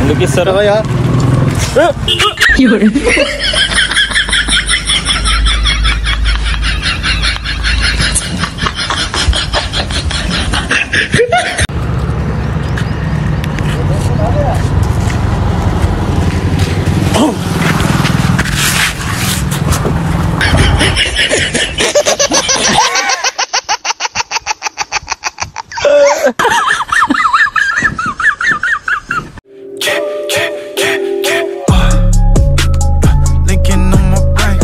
ఎందుకు ఇస్తారు Linking on my brain.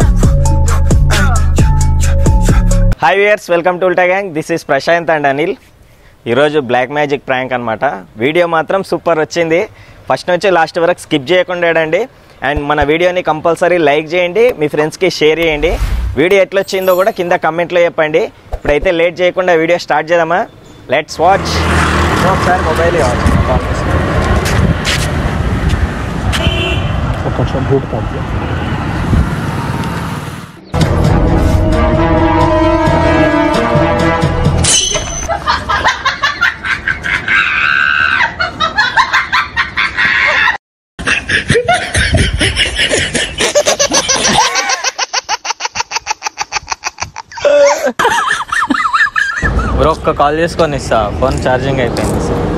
Hi viewers welcome to Ulta gang this is Prashanth and Anil ఈరోజు black magic prank అనమాట video మాత్రం super వచ్చింది ఫస్ట్ నుంచి లాస్ట్ వరకు స్కిప్ చేయకుండా చూడండి అండ్ మన వీడియోని కంపల్సరీ లైక్ చేయండి మీ ఫ్రెండ్స్కి షేర్ చేయండి వీడియో ఎట్లా వచ్చిందో కూడా కింద కమెంట్లో చెప్పండి ఇప్పుడైతే లేట్ చేయకుండా వీడియో స్టార్ట్ చేద్దామా లెట్స్ వాచ్ ఒకసారి మొబైల్ బ్రో ఒక్క కాల్ చేసుకొని ఇస్తా ఫోన్ ఛార్జింగ్ అయిపోయింది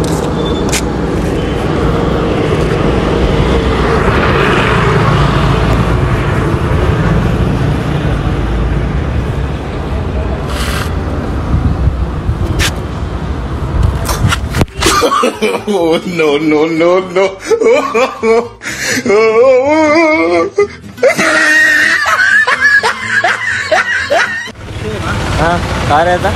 Oh no no no no! Car ఏదా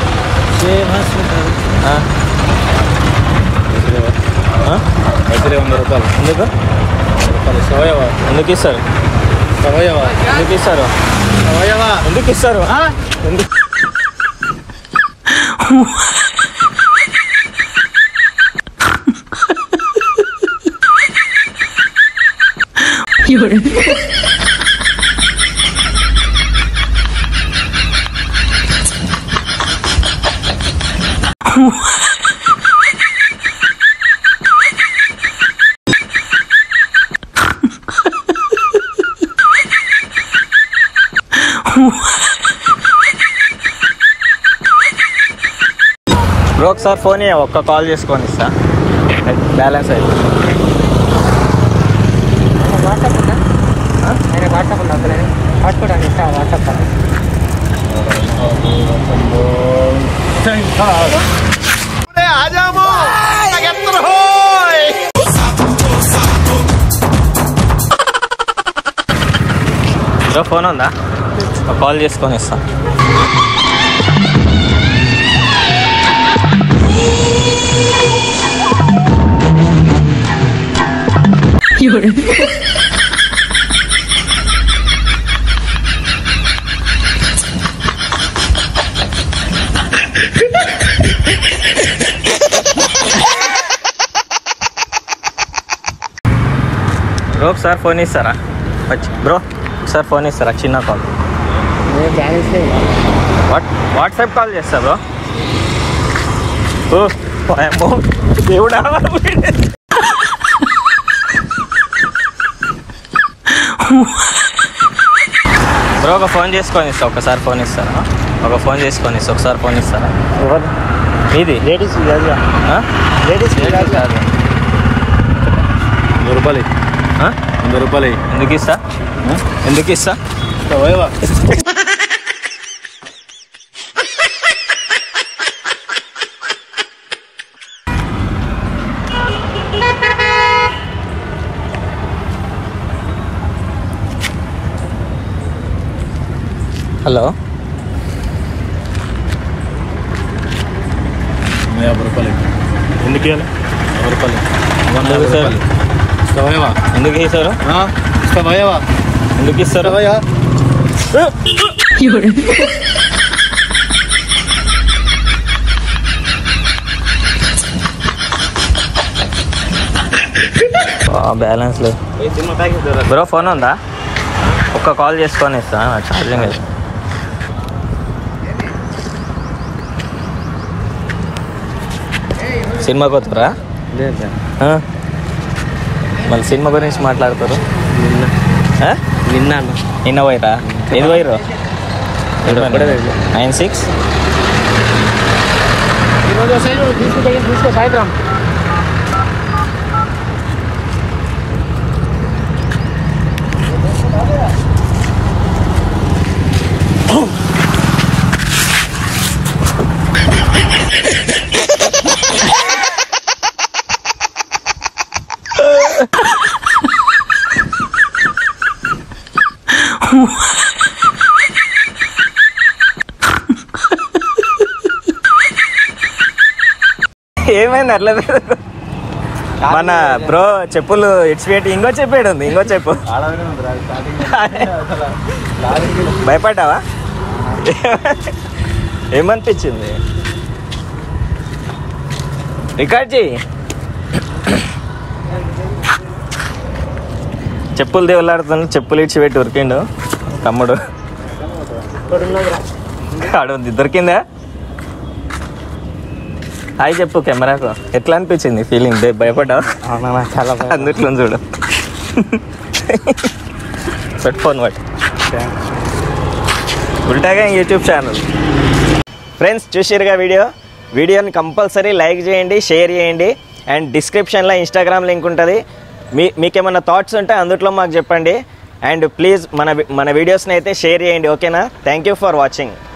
వంద రూపాయలు ఎందుకు రూపాయలు సవయవా ఎందుకు ఇస్తారు సవయవా ఎందుకు ఇస్తారు సవయవా ఎందుకు ఇస్తారు ఎందుకు బ్రో ఒకసారి ఫోన్ ఇయ్య, ఒక్క కాల్ చేసుకొని ఇస్తా బ్యాలెన్స్ అయిపోయింది వాట్సాప్ ఉందా ఆయన వాట్సాప్ ఉందా అసలు హాట్స్పాట్ అని ఇస్తా వాట్సాప్ అని బ్రో ఫోన్ ఉందా ఒక కాల్ చేసుకొని ఇస్తా బ్రో ఒకసారి ఫోన్ ఇస్తారా వచ్చి బ్రో ఒకసారి ఫోన్ ఇస్తారా చిన్న కాల్ బ్యాలెన్స్ లేదు వాట్ వాట్సాప్ కాల్ చేస్తా బ్రో ఓ అమ్మో దేవుడా బ్రో ఒక ఫోన్ చేసుకొని ఇస్తా ఒకసారి ఫోన్ ఇస్తారా ఒక ఫోన్ చేసుకొని ఇస్తా ఒకసారి ఫోన్ ఇస్తారా మీది లేడీస్ ఆ? లేడీస్ కాదు. వంద రూపాయలు ఆ? వంద రూపాయలు ఎందుకు ఇస్తా ఎందుకు ఇస్తా సవయవా హలో యాభై రూపాయలు ఎందుకు ఇవ్వాలి యాభై రూపాయలు వంద ఎందుకు సార్? రూపాయలు సవయవా ఎందుకు ఇస్తారు సవయవా ఎందుకు ఇస్తారు సవయా బ్యాలెన్స్ లేదు బ్రో ఫోన్ ఉందా ఒక్క కాల్ చేసుకొని ఇస్తా ఛార్జింగ్ లేదు సినిమాకి వస్తారా లేదు ఆ? మళ్ళీ సినిమా గురించి మాట్లాడతారు నిన్న ఆ? నిన్న అన్న నిన్న పోయిరా ఏది పోయిరు ఒక్కడే పోయిండు. నైన్ సిక్స్ ఈరోజు తీసుకో తీసుకో సాయంత్రం ఏమైంది అట్లా మన బ్రో చెప్పులు ఇట్స్ పెట్టి ఇంకో చెప్పాడు ఉంది ఇంకో చెప్పు భయపడ్డావా ఏమనిపించింది రికార్డ్ చేయి చెప్పులు దేవులాడుతున్నా చెప్పులు ఇచ్చి పెట్టి ఉరికిండు తమ్ముడు ఆడుంది దొరికిందా హాయ్ చెప్పు కెమెరాకు ఎట్లా అనిపించింది ఫీలింగ్ భయపడ్డావా అవునా చాలా బాగా అందుట్లో చూడు పెట్ ఫోన్ పట్టు ఉల్టాగా యూట్యూబ్ ఛానల్ ఫ్రెండ్స్ చూసిరుగా వీడియో వీడియోని కంపల్సరీ లైక్ చేయండి షేర్ చేయండి అండ్ డిస్క్రిప్షన్లో ఇన్స్టాగ్రామ్ లింక్ ఉంటుంది మీ మీకేమైనా థాట్స్ ఉంటే అందుట్లో మాకు చెప్పండి అండ్ ప్లీజ్ మన మన వీడియోస్ని అయితే షేర్ చేయండి ఓకేనా థ్యాంక్ యూ ఫర్ వాచింగ్